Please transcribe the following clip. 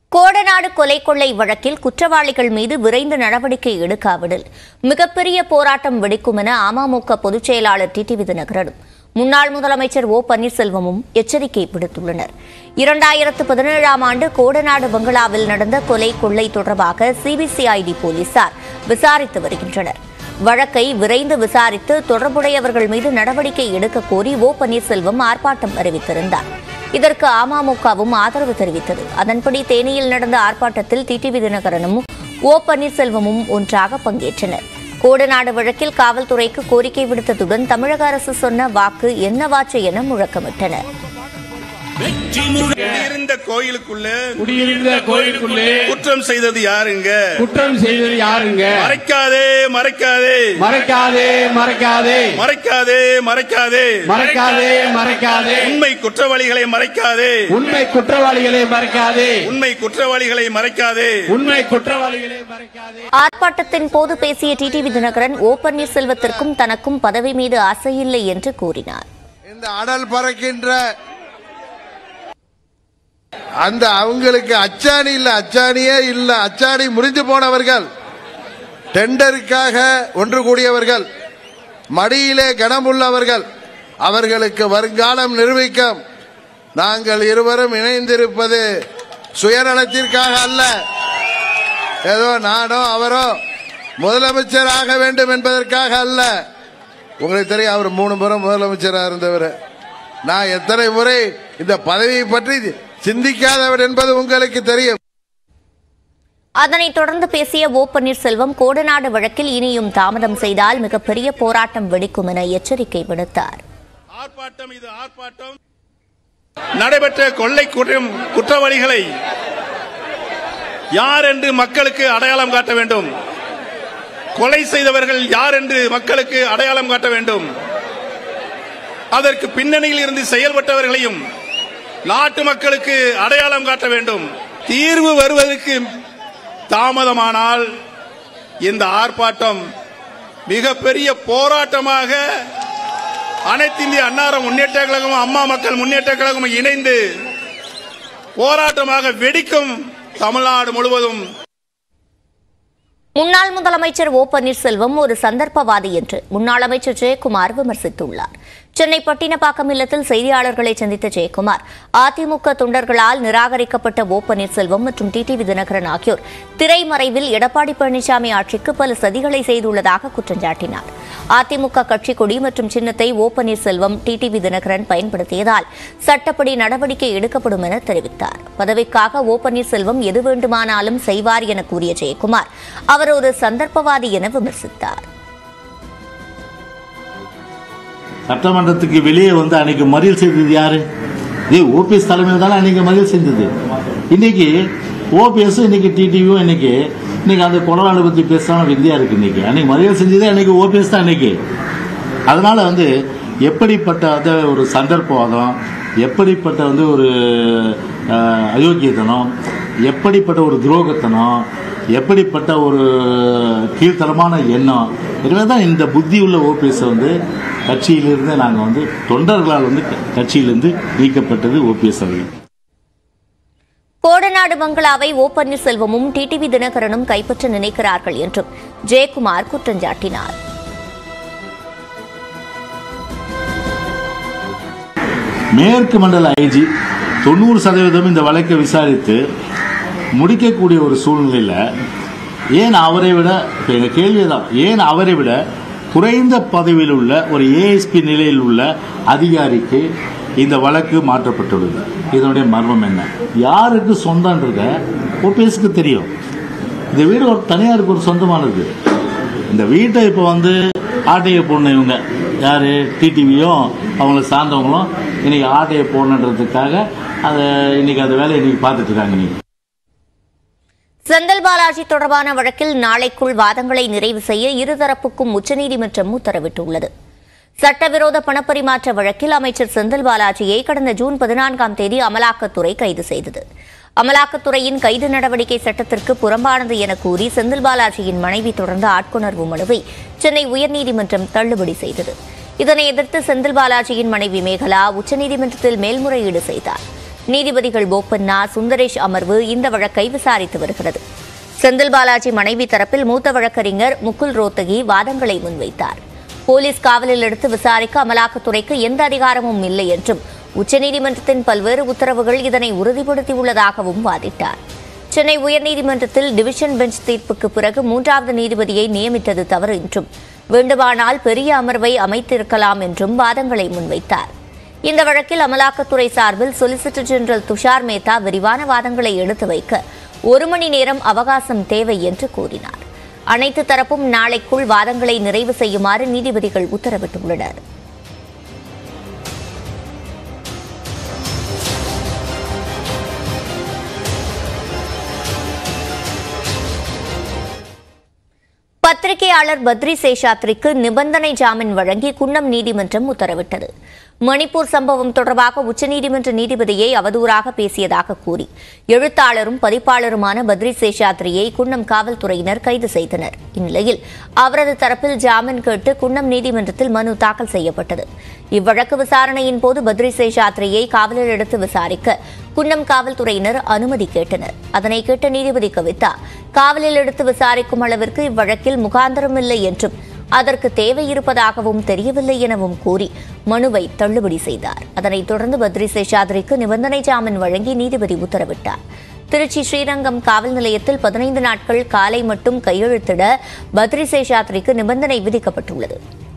கோடநாடு கொலை கொள்ளை வழக்கில் குற்றவாளிகள் மீது விரைந்து நடவடிக்கை எடுக்காவிடில் மிகப்பெரிய போராட்டம் வெடிக்கும் என அமமுக பொதுச் செயலாளர் டிடிவி தினகரனும் முன்னாள் முதலமைச்சர் ஓ பன்னீர்செல்வமும் எச்சரிக்கை விடுத்துள்ளனர் இரண்டாயிரத்து பதினேழாம் ஆண்டு கோடநாடு பங்களாவில் நடந்த கொலை கொள்ளை தொடர்பாக சிபிசிஐடி போலீசார் விசாரித்து வருகின்றனர் வழக்கை விரைந்து விசாரித்து தொடர்புடையவர்கள் மீது நடவடிக்கை எடுக்க கோரி ஓ பன்னீர்செல்வம் ஆர்ப்பாட்டம் அறிவித்திருந்தார் இதற்கு அமமுகவும் ஆதரவு தெரிவித்தது அதன்படி தேனியில் நடந்த ஆர்ப்பாட்டத்தில் டிடிவி தினகரனும் ஓ பன்னீர்செல்வமும் ஒன்றாக பங்கேற்றனர் கோடநாடு வழக்கில் காவல்துறைக்கு கோரிக்கை விடுத்ததுடன் தமிழக அரசு சொன்ன வாக்கு என்னவாச்சு என முழக்கமிட்டனர் குடியிருந்த கோயிலுக்குள்ள குடியிருந்த கோயிலுக்குள்ளே குற்றம் செய்தது யாருங்க குற்றம் செய்தது யாருங்க மறைக்காதே மறைக்காதே மறைக்காதே மறைக்காதே மறைக்காதே மறைக்காதே மறைக்காதே மறைக்காதே உண்மை குற்றவாளிகளை மறைக்காதே உண்மை குற்றவாளிகளை மறைக்காதே உண்மை குற்றவாளிகளை மறைக்காதே உண்மை குற்றவாளிகளை மறைக்காதே ஆர்ப்பாட்டத்தின் போது பேசிய டிடிவி தினகரன் ஓ பன்னீர்செல்வத்திற்கும் தனக்கும் பதவி மீது ஆசையில்லை என்று கூறினார் இந்த அனல் பறக்கின்ற அந்த அவங்களுக்கு அச்சாணி இல்ல அச்சாணியே இல்ல அச்சாணி முறிந்து போனவர்கள் டெண்டருக்காக ஒன்று கூடியவர்கள் மடியிலே கனமுள்ளவர்கள் அவர்களுக்கு வருங்காலம் நிரூபிக்கும் நாங்கள் இருவரும் இணைந்திருப்பது சுயநலத்திற்காக அல்ல ஏதோ நானோ அவரோ முதலமைச்சராக வேண்டும் என்பதற்காக அல்ல உங்களுக்கு தெரியும் அவர் மூணு முறை முதலமைச்சராக இருந்தவர் நான் எத்தனை முறை இந்த பதவியை பற்றி சிந்திக்காதவர் என்பது உங்களுக்கு தெரியும் அதனைத் தொடர்ந்து பேசிய ஓ பன்னீர்செல்வம் கோடநாடு வழக்கில் இனியும் தாமதம் செய்தால் மிகப்பெரிய போராட்டம் வெடிக்கும் என எச்சரிக்கை விடுத்தார் ஆர்ப்பாட்டம் இது ஆர்ப்பாட்டம் நடைபெற்ற கொள்ளை குற்றம் குற்றவாளிகளை யார் என்று மக்களுக்கு அடையாளம் காட்ட வேண்டும் கொலை செய்தவர்கள் யார் என்று மக்களுக்கு அடையாளம் காட்ட வேண்டும் அதற்கு பின்னணியில் இருந்து செயல்பட்டவர்களையும் நாட்டு மக்களுக்கு அடையாளம் காட்ட வேண்டும் தீர்வு வருவதற்கு தாமதமானால் இந்த ஆர்ப்பாட்டம் மிகப்பெரிய போராட்டமாக அனைத்து இந்திய அன்னார முன்னேற்ற கழகமும் அம்மா மக்கள் முன்னேற்ற கழகமும் இணைந்து போராட்டமாக வெடிக்கும் தமிழ்நாடு முழுவதும் முன்னாள் முதலமைச்சர் ஓ பன்னீர்செல்வம் ஒரு சந்தர்ப்பவாதி என்று முன்னாள் அமைச்சர் ஜெயக்குமார் விமர்சித்துள்ளார் சென்னை பட்டினப்பாக்கம் இல்லத்தில் செய்தியாளர்களை சந்தித்த ஜெயக்குமார் அதிமுக தொண்டர்களால் நிராகரிக்கப்பட்ட ஓ பன்னீர்செல்வம் மற்றும் டிடிவி தினகரன் ஆகியோர் திரைமறைவில் எடப்பாடி பழனிசாமி ஆட்சிக்கு பல சதிகளை செய்துள்ளதாக குற்றம் சாட்டினார் அதிமுக கட்சி கொடி மற்றும் சின்னத்தை ஓ பன்னீர்செல்வம் டிடிவி தினகரன் பயன்படுத்தியதால் சட்டப்படி நடவடிக்கை எடுக்கப்படும் என தெரிவித்தார் பதவிக்காக ஓ பன்னீர்செல்வம் எது வேண்டுமானாலும் செய்வார் என கூறிய ஜெயக்குமார் அவர் ஒரு சந்தர்ப்பவாதி என விமர்சித்தார் சட்டமன்றத்துக்கு வெளியே வந்து அன்னைக்கு மறியல் செய்தது யாரு இதே ஓபிஎஸ் தலைமையில் தானே அன்னைக்கு மறியல் செஞ்சது இன்னைக்கு ஓபிஎஸ் இன்னைக்கு டிடிவியும் இன்னைக்கு இன்னைக்கு அந்த கொடநாடு பத்தி பேசாம வித்தியா இருக்கு இன்னைக்கு அன்னைக்கு மறியல் செஞ்சதே அன்னைக்கு ஓபிஎஸ் தான் இன்னைக்கு அதனால வந்து எப்படிப்பட்ட அந்த ஒரு சந்தர்ப்பவாதம் எப்படிப்பட்ட வந்து ஒரு அஹ், அயோக்கியத்தனம் எப்படிப்பட்ட ஒரு துரோகத்தனம் எப்படிப்பட்ட ஒரு கீழ்த்தரமான எண்ணம் எனவே தான் இந்த புத்தி உள்ள ஓபிஎஸ் வந்து கட்சியிலிருந்து நாங்கள் வந்து தொண்டர்களால் வந்து க- கட்சியிலிருந்து நீக்கப்பட்டது ஓபிஎஸ் அவர்கள் கோடநாடு பங்களாவை ஓ பன்னீர்செல்வமும் டிடிவி தினகரனும் கைப்பற்ற நினைக்கிறார்கள் என்றும் ஜெயக்குமார் குற்றம் சாட்டினார் மேற்கு மண்டல ஐஜி தொண்ணூறு சதவீதம் இந்த வழக்கை விசாரித்து முடிக்கக்கூடிய ஒரு சூழ்நிலையில் ஏன் அவரை விட இப்போ எங்கள் கேள்வி தான் ஏன் அவரை விட குறைந்த பதவியில் உள்ள ஒரு ஏஎஸ்பி நிலையில் உள்ள அதிகாரிக்கு இந்த வழக்கு மாற்றப்பட்டுள்ளது இதனுடைய மர்மம் என்ன யாருக்கு சொந்தன்றத ஓபிஎஸ்க்கு தெரியும் இந்த வீடு ஒரு தனியாருக்கு ஒரு சொந்தமானது இந்த வீட்டை இப்போ வந்து ஆட்டையை போடணும் இவங்க யார் டிடிவியும் அவங்கள சார்ந்தவங்களும் இன்னைக்கு ஆட்டையை போடணுன்றதுக்காக அதை இன்னைக்கு அந்த வேலையை இன்னைக்கு பார்த்துட்டு இருக்காங்க இன்னைக்கு செந்தில் பாலாஜி தொடர்பான வழக்கில் நாளைக்குள் வாதங்களை நிறைவு செய்ய இருதரப்புக்கும் உச்சநீதிமன்றம் உத்தரவிட்டுள்ளது சட்டவிரோத பணப்பரிமாற்ற வழக்கில் அமைச்சர் செந்தில் பாலாஜியை கடந்த ஜூன் பதினான்காம் தேதி அமலாக்கத்துறை கைது செய்தது அமலாக்கத்துறையின் கைது நடவடிக்கை சட்டத்திற்கு புறம்பானது என கூறி செந்தில் பாலாஜியின் மனைவி தொடர்ந்த ஆட்கொணர்வு மனுவை சென்னை உயர்நீதிமன்றம் தள்ளுபடி செய்தது இதனை எதிர்த்து செந்தில் பாலாஜியின் மனைவி மேகலா உச்சநீதிமன்றத்தில் மேல்முறையீடு செய்தார் நீதிபதிகள் போப்பண்ணா சுந்தரேஷ் அமர்வு இந்த வழக்கை விசாரித்து வருகிறது செந்தில் பாலாஜி மனைவி தரப்பில் மூத்த வழக்கறிஞர் முகுல் ரோத்தகி வாதங்களை முன்வைத்தார் போலீஸ் காவலில் எடுத்து விசாரிக்க அமலாக்கத்துறைக்கு எந்த அதிகாரமும் இல்லை என்றும் உச்சநீதிமன்றத்தின் பல்வேறு உத்தரவுகள் இதனை உறுதிப்படுத்தியுள்ளதாகவும் வாதிட்டார் சென்னை உயர்நீதிமன்றத்தில் டிவிஷன் பெஞ்ச் தீர்ப்புக்கு பிறகு மூன்றாவது நீதிபதியை நியமித்தது தவறு என்றும் வேண்டுமானால் பெரிய அமர்வை அமைத்திருக்கலாம் என்றும் வாதங்களை முன்வைத்தார் இந்த வழக்கில் அமலாக்கத்துறை சார்பில் சொலிசிட்டர் ஜெனரல் துஷார் மேத்தா விரிவான வாதங்களை எடுத்து வைக்க ஒரு மணி நேரம் அவகாசம் தேவை என்று கூறினார் அனைத்து தரப்பும் நாளைக்குள் வாதங்களை நிறைவு செய்யுமாறு நீதிபதிகள் உத்தரவிட்டுள்ளனர் பத்திரிகையாளர் பத்ரி சேஷாத்ரிக்கு நிபந்தனை ஜாமீன் வழங்கி குன்னம் நீதிமன்றம் உத்தரவிட்டது மணிப்பூர் சம்பவம் தொடர்பாக உச்சநீதிமன்ற நீதிபதியை அவதூறாக பேசியதாக கூறி எழுத்தாளரும் பதிப்பாளருமான பத்ரி சேஷாத்ரியை குன்னம் காவல்துறையினர் கைது செய்தனர் இந்நிலையில் அவரது தரப்பில் ஜாமீன் கேட்டு குன்னம் நீதிமன்றத்தில் மனு தாக்கல் செய்யப்பட்டது இவ்வழக்கு விசாரணையின் போது பத்ரி சேஷாத்ரியை காவலில் எடுத்து விசாரிக்க குன்னம் காவல்துறையினர் அனுமதி கேட்டனர் அதனை கேட்ட நீதிபதி கவிதா காவலில் எடுத்து விசாரிக்கும் அளவிற்கு இவ்வழக்கில் முகாந்திரமில்லை என்றும் அதற்கு தேவை இருப்பதாகவும் தெரியவில்லை எனவும் கூறி மனுவை தள்ளுபடி செய்தார் அதனைத் தொடர்ந்து பத்ரி சேஷாத்ரிக்கு நிபந்தனை ஜாமீன் வழங்கி நீதிபதி உத்தரவிட்டார் திருச்சி ஸ்ரீரங்கம் காவல் நிலையத்தில் பதினைந்து நாட்கள் காலை மட்டும் கையெழுத்திட பத்ரி சேஷாத்ரிக்கு நிபந்தனை விதிக்கப்பட்டுள்ளது